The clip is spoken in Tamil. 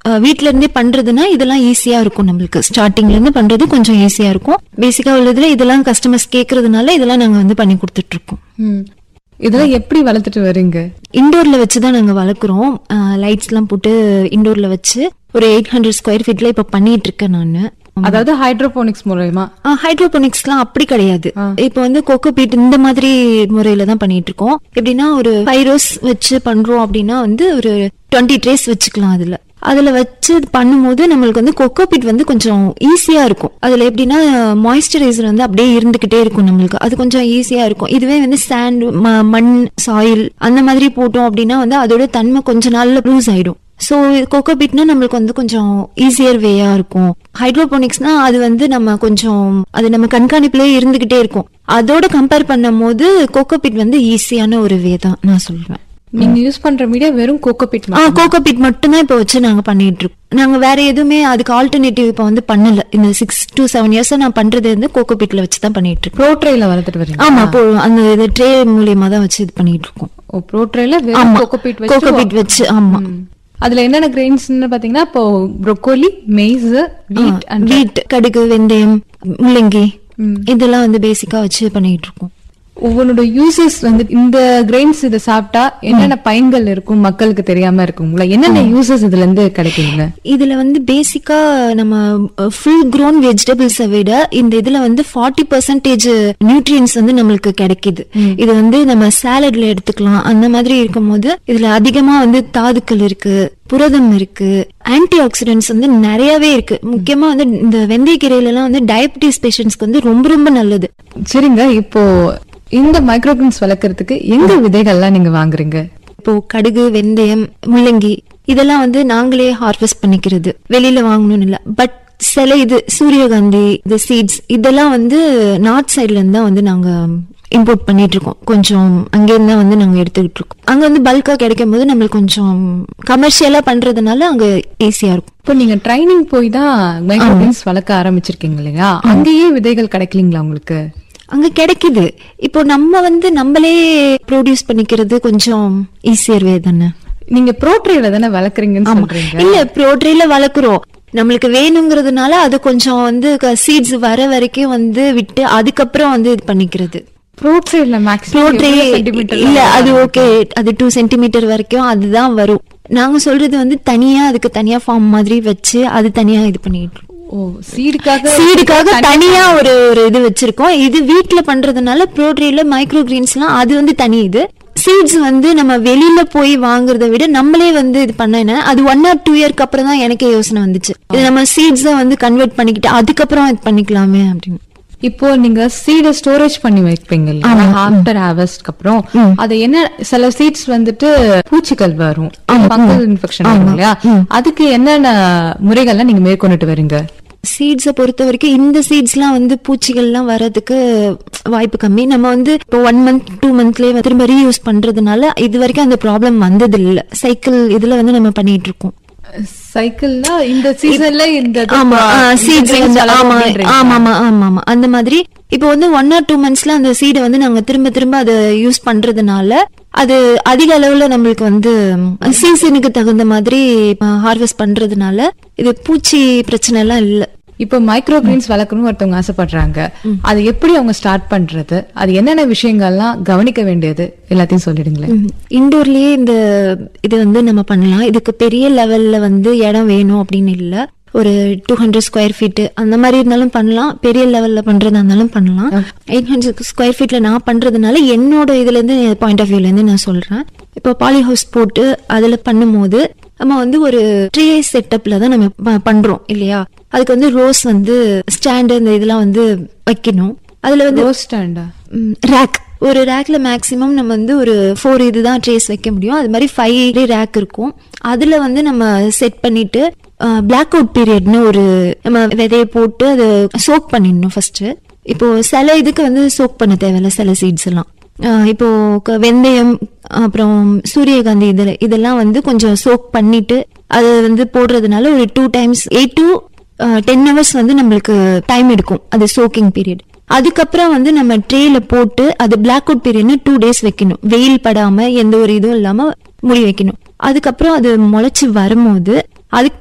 அஹ், வீட்ல இருந்தே பண்றதுன்னா இதெல்லாம் ஈஸியா இருக்கும் நம்மளுக்கு ஸ்டார்டிங்ல இருந்து பண்றது கொஞ்சம் ஈஸியா இருக்கும் பேசிக்கா உள்ளதுல இதெல்லாம் கஸ்டமர்ஸ் கேக்குறதுனால இதெல்லாம் நாங்க வந்து பண்ணி கொடுத்துட்டு இருக்கோம் ம். இதெல்லாம் எப்படி வளர்த்துட்டு வரீங்க இண்டோர்ல வச்சு தான் நாங்க வளர்க்குறோம் லைட்ஸ் எல்லாம் போட்டு இண்டோர்ல வச்சு ஒரு எயிட் ஹண்ட்ரட் ஸ்கொயர் ஃபீட்ல இப்ப பண்ணிட்டு இருக்கேன் நானு அதாவது ஹைட்ரோபோனிக்ஸ் மூலயமா ஹைட்ரோபோனிக்ஸ்லாம் அப்படி கிடையாது இப்போ வந்து கோகோ பீட் இந்த மாதிரி முறையில தான் பண்ணிட்டு இருக்கோம் எப்படின்னா ஒரு ஃபைவ் ரோஸ் வச்சு பண்றோம் அப்படின்னா வந்து ஒரு டுவெண்ட்டி ட்ரேஸ் வச்சுக்கலாம் அதுல அதுல வச்சு இது பண்ணும்போது நம்மளுக்கு வந்து கொக்கோ பீட் வந்து கொஞ்சம் ஈஸியா இருக்கும் அதுல எப்படின்னா மாய்ஸ்சரைசர் வந்து அப்படியே இருந்துகிட்டே இருக்கும் நம்மளுக்கு அது கொஞ்சம் ஈஸியா இருக்கும் இதுவே வந்து சாண்ட் மண் சாயில் அந்த மாதிரி போட்டோம் அப்படின்னா வந்து அதோட தன்மை கொஞ்ச நாள்ல லூஸ் ஆயிடும் சோ கொக்கோ பீட்னா நம்மளுக்கு வந்து கொஞ்சம் ஈஸியர் வேயா இருக்கும் ஹைட்ரோபோனிக்ஸ்னா அது வந்து நம்ம கொஞ்சம் அது நம்ம கண்காணிப்புலயே இருந்துகிட்டே இருக்கும் அதோட கம்பேர் பண்ணும்போது கொக்கோ பீட் வந்து ஈஸியான ஒரு வே தான் நான் சொல்லுவேன் நீங்க யூஸ் பண்ற மீடியா வெறும் கோகோபிட் ஆ கோகோ பீட் மட்டும்தான் இப்ப வச்சு நாங்க பண்ணிட்டு இருக்கோம் நாங்க வேற எதுவுமே அதுக்கு ஆல்டர்னேட்டிவ் இப்ப வந்து பண்ணல இந்த சிக்ஸ் டு செவன் இயர்ஸ் நான் பண்றது வந்து கோகோ பீட்ல வச்சு தான் பண்ணிட்டு இருக்கோம் ப்ரோட்ரேல வளர்த்துட்டு வரீங்க ஆமா இப்போ அந்த இது ட்ரே மூலியமா தான் வச்சு இது பண்ணிட்டு இருக்கோம் ஓ ப்ரோட்ரேல வெறும் ஆமா கோகோபிட் கோகோ வச்சு பீட் வச்சு ஆமா ம். அதுல என்னென்ன கிரெயின்ஸ்னு பாத்தீங்கன்னா இப்போ ப்ரொக்கோலி மெய்ஸ் வீட் அண்ட் வீட் கடுகு வெந்தயம் முள்ளங்கி இதெல்லாம் வந்து பேசிக்கா வச்சு பண்ணிட்டு இருக்கோம் ஒவ்வொன்னோட யூசஸ் வந்து இந்த கிரெயின்ஸ் இதை சாப்பிட்டா என்னென்ன பயன்கள் இருக்கும் மக்களுக்கு தெரியாம இருக்குங்களா என்னென்ன யூசஸ் இதுல இருந்து கிடைக்குங்க இதுல வந்து பேசிக்கா நம்ம ஃபுல் க்ரோன் வெஜிடபிள்ஸை விட இந்த இதுல வந்து ஃபார்ட்டி பர்சன்டேஜ் நியூட்ரியன்ஸ் வந்து நம்மளுக்கு கிடைக்குது இது வந்து நம்ம சாலட்ல எடுத்துக்கலாம் அந்த மாதிரி இருக்கும்போது இதுல அதிகமா வந்து தாதுக்கள் இருக்கு புரதம் இருக்கு ஆன்டி ஆக்சிடென்ட்ஸ் வந்து நிறையவே இருக்கு முக்கியமா வந்து இந்த வெந்தயக்கீரையில எல்லாம் வந்து டயபிட்டிஸ் பேஷண்ட்ஸ்க்கு வந்து ரொம்ப ரொம்ப நல்லது சரிங்க இப்போ இந்த மைக்ரோகிரீன்ஸ் வளர்க்கறதுக்கு எங்க விதைகள்லாம் நீங்க வாங்குறீங்க இப்போ கடுகு வெந்தயம் முள்ளங்கி இதெல்லாம் வந்து நாங்களே ஹார்வெஸ்ட் பண்ணிக்கிறது வெளியில வாங்கணும்னு இல்ல பட் சில இது சூரியகாந்தி இது சீட்ஸ் இதெல்லாம் வந்து நார்த் சைட்ல இருந்து தான் வந்து நாங்க இம்போர்ட் பண்ணிட்டு இருக்கோம் கொஞ்சம் அங்கேருந்து தான் வந்து நாங்க எடுத்துக்கிட்டு இருக்கோம் அங்க வந்து பல்கா கிடைக்கும் போது நம்மளுக்கு கொஞ்சம் கமர்ஷியலா பண்றதுனால அங்க ஈஸியா இருக்கும் இப்போ நீங்க ட்ரைனிங் போய் தான் மைக்ரோகிரீன்ஸ் வளர்க்க ஆரம்பிச்சிருக்கீங்க இல்லையா அங்கேயே விதைகள் கிடைக்கலீங்களா உங்களுக்கு அங்க கிடைக்குது இப்போ நம்ம வந்து நம்மளே ப்ரொடியூஸ் பண்ணிக்கிறது கொஞ்சம் ஈஸியர் வே தானே நீங்க ப்ரோட்ரேல தானே வளர்க்குறீங்கன்னு சொல்றீங்க இல்ல ப்ரோட்ரேல வளர்க்குறோம் நம்மளுக்கு வேணுங்கிறதுனால அது கொஞ்சம் வந்து சீட்ஸ் வர வரைக்கும் வந்து விட்டு அதுக்கப்புறம் வந்து இது பண்ணிக்கிறது ப்ரோட்ரேல ப்ரோட்ரே மேக்ஸிமம் இல்ல அது ஓகே அது டூ சென்டிமீட்டர் வரைக்கும் அதுதான் வரும் நாங்க சொல்றது வந்து தனியா அதுக்கு தனியா ஃபார்ம் மாதிரி வச்சு அது தனியா இது பண்ணிட்டு இருக்கோம் ஓ சீடுக்காக சீடுக்காக தனியா ஒரு ஒரு இது வச்சிருக்கோம் இது வீட்ல பண்றதுனால ப்ரோட்ரேல மைக்ரோ கிரீன்ஸ்லாம் அது வந்து தனி இது சீட்ஸ் வந்து நம்ம வெளியில போய் வாங்குறதை விட நம்மளே வந்து இது பண்ண என்ன அது ஒன் ஆர் டூ இயர்க்கு அப்புறம் தான் எனக்கே யோசனை வந்துச்சு இது நம்ம சீட்ஸை வந்து கன்வெர்ட் பண்ணிக்கிட்டு அதுக்கப்புறம் இது பண்ணிக்கலாமே அப்படின்னு இப்போ நீங்க சீட ஸ்டோரேஜ் பண்ணி வைப்பீங்க இல்லையா ஆஃப்டர் ஹார்வெஸ்ட்க்கு அப்புறம் அது என்ன சில சீட்ஸ் வந்துட்டு பூச்சிகள் வரும் ஃபங்கல் இன்ஃபெக்ஷன் வரும் இல்லையா அதுக்கு என்னென்ன முறைகள்லாம் நீங்க மேற்கொண்டுட்டு வரீங்க சீட்ஸை பொறுத்த வரைக்கும் இந்த சீட்ஸ்லாம் வந்து பூச்சிகள்லாம் வர்றதுக்கு வாய்ப்பு கம்மி நம்ம வந்து இப்போ ஒன் மந்த் டூ மந்த்லயே திரும்ப ரீயூஸ் பண்றதுனால இது வரைக்கும் அந்த ப்ராப்ளம் வந்தது இல்ல சைக்கிள் இதுல வந்து நம்ம பண்ணிட்டு இருக்கோம் சைக்கிள்னா இந்த சீசன்ல இந்த இது ஆமா இந்த சீட்ஸ் grains வந்து வளரும் ஆமா அப்படின்றீங்க. ஆமா ஆமா ஆமா ஆமா அந்த மாதிரி இப்போ வந்து ஒன் ஆர் டூ மந்த்ஸ்ல அந்த சீடை வந்து நாங்க திரும்ப திரும்ப அதை யூஸ் பண்றதுனால அது அதிக அளவுல நம்மளுக்கு வந்து சீசனுக்கு தகுந்த மாதிரி ஹார்வெஸ்ட் பண்றதுனால இது பூச்சி பிரச்சனை எல்லாம் இல்ல இப்போ மைக்ரோ கிரீன்ஸ் வளர்க்கணும்னு ஒருத்தவங்க ஆசைப்படுறாங்க அது எப்படி அவங்க ஸ்டார்ட் பண்றது அது என்னென்ன விஷயங்கள்லாம் கவனிக்க வேண்டியது எல்லாத்தையும் சொல்லிடுங்களேன் இண்டோர்லயே இந்த இது வந்து நம்ம பண்ணலாம் இதுக்கு பெரிய லெவல்ல வந்து இடம் வேணும் அப்படின்னு இல்ல ஒரு டூ ஹண்ட்ரட் ஸ்கொயர் ஃபீட் அந்த மாதிரி இருந்தாலும் பண்ணலாம் பெரிய லெவல்ல பண்றதா இருந்தாலும் பண்ணலாம் எயிட் ஹண்ட்ரட் ஸ்கொயர் ஃபீட்ல நான் பண்றதுனால என்னோட இதுல இருந்து பாயிண்ட் ஆஃப் வியூல இருந்து நான் சொல்றேன் இப்போ பாலி ஹவுஸ் போட்டு அதுல பண்ணும்போது நம்ம வந்து ஒரு ட்ரே செட்டப்ல தான் நம்ம ப- பண்றோம் இல்லையா அதுக்கு வந்து ரோஸ் வந்து ஸ்டாண்டு இந்த இதெல்லாம் வந்து வைக்கணும் அதுல வந்து ரோஸ் ஸ்டாண்டா ரேக் ஒரு ரேக்ல மேக்ஸிமம் நம்ம வந்து ஒரு ஃபோர் இதுதான் ட்ரேஸ் வைக்க முடியும் அது மாதிரி ஃபைவ் ரேக் இருக்கும் அதுல வந்து நம்ம செட் பண்ணிட்டு பிளாக் அவுட் பீரியட்னு ஒரு நம்ம விதைய போட்டு அதை சோக் பண்ணிடணும் ஃபர்ஸ்ட் இப்போ சில இதுக்கு வந்து சோக் பண்ண தேவையில்ல சில சீட்ஸ் எல்லாம் அஹ் இப்போ க- வெந்தயம் அப்புறம் சூரியகாந்தி இதுல இதெல்லாம் வந்து கொஞ்சம் சோக் பண்ணிட்டு அது வந்து போடுறதுனால ஒரு two times eight to ten hours வந்து நம்மளுக்கு டைம் எடுக்கும் அது சோக்கிங் பீரியட் அதுக்கப்புறம் வந்து நம்ம ட்ரேல போட்டு அது பிளாக் அவுட் பீரியட்னு டூ டேஸ் வைக்கணும் வெயில் படாம எந்த ஒரு இதுவும் இல்லாம மூடி வைக்கணும் அதுக்கப்புறம் அது முளைச்சு வரும்போது அதுக்கு